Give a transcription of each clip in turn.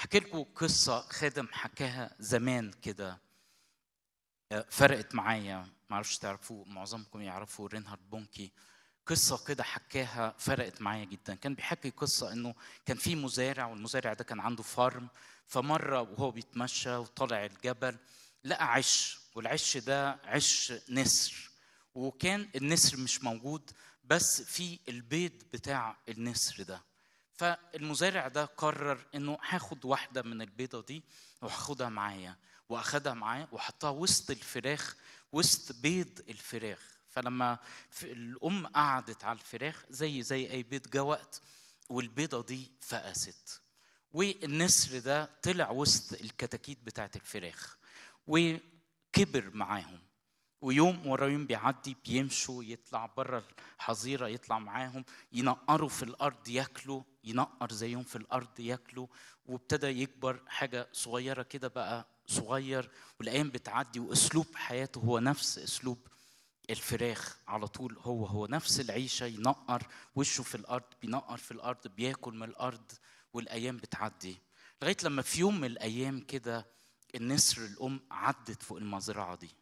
احكي لكم قصه خادم حكاها زمان كده آه، فرقت معايا معرفش تعرفوه معظمكم يعرفوا رينهارد بونكي قصة كده حكاها فرقت معايا جدا كان بيحكي قصة انه كان في مزارع والمزارع ده كان عنده فارم فمرة وهو بيتمشى وطالع الجبل لقى عش والعش ده عش نسر وكان النسر مش موجود بس في البيض بتاع النسر ده فالمزارع ده قرر انه هاخد واحدة من البيضة دي وهاخدها معايا واخدها معاه وحطها وسط الفراخ وسط بيض الفراخ فلما في- الام قعدت على الفراخ زي زي اي بيض جه وقت والبيضه دي فقست والنسر ده طلع وسط الكتاكيت بتاعت الفراخ وكبر معاهم ويوم ورا يوم بيعدي بيمشوا يطلع بره الحظيره يطلع معاهم ينقروا في الارض ياكلوا ينقر زيهم في الارض ياكلوا وابتدى يكبر حاجه صغيره كده بقى صغير والايام بتعدي واسلوب حياته هو نفس اسلوب الفراخ على طول هو هو نفس العيشه ينقر وشه في الارض بينقر في الارض بياكل من الارض والايام بتعدي لغايه لما في يوم من الايام كده النسر الام عدت فوق المزرعه دي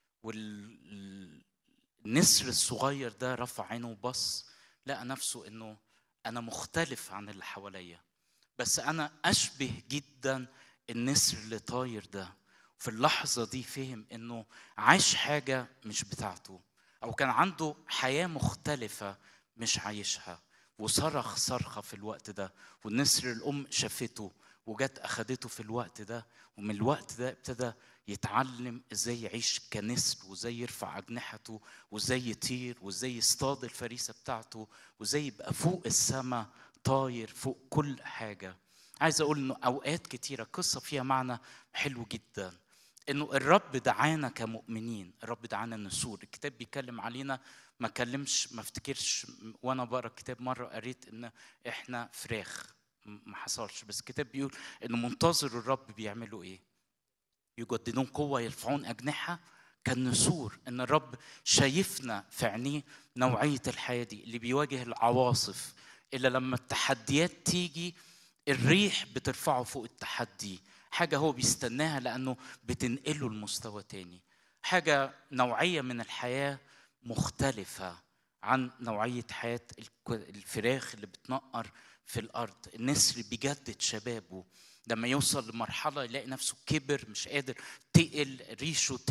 والنسر الصغير ده رفع عينه وبص لقى نفسه انه انا مختلف عن اللي حواليا بس انا اشبه جدا النسر اللي طاير ده في اللحظه دي فهم انه عاش حاجه مش بتاعته او كان عنده حياه مختلفه مش عايشها وصرخ صرخه في الوقت ده والنسر الام شافته وجت اخدته في الوقت ده ومن الوقت ده ابتدى يتعلم ازاي يعيش كنسر وازاي يرفع اجنحته وازاي يطير وازاي يصطاد الفريسه بتاعته وازاي يبقى فوق السماء طاير فوق كل حاجه عايز اقول انه اوقات كتيره قصه فيها معنى حلو جدا انه الرب دعانا كمؤمنين الرب دعانا نسور الكتاب بيتكلم علينا ما كلمش ما افتكرش وانا بقرا الكتاب مره قريت ان احنا فراخ م- ما حصلش بس الكتاب بيقول انه منتظر الرب بيعملوا ايه يجددون قوة يرفعون أجنحة كالنسور إن الرب شايفنا في عينيه نوعية الحياة دي اللي بيواجه العواصف إلا لما التحديات تيجي الريح بترفعه فوق التحدي حاجة هو بيستناها لأنه بتنقله لمستوى تاني حاجة نوعية من الحياة مختلفة عن نوعية حياة الك- الفراخ اللي بتنقر في الأرض النسر بيجدد شبابه لما يوصل لمرحلة يلاقي نفسه كبر مش قادر تقل ريشه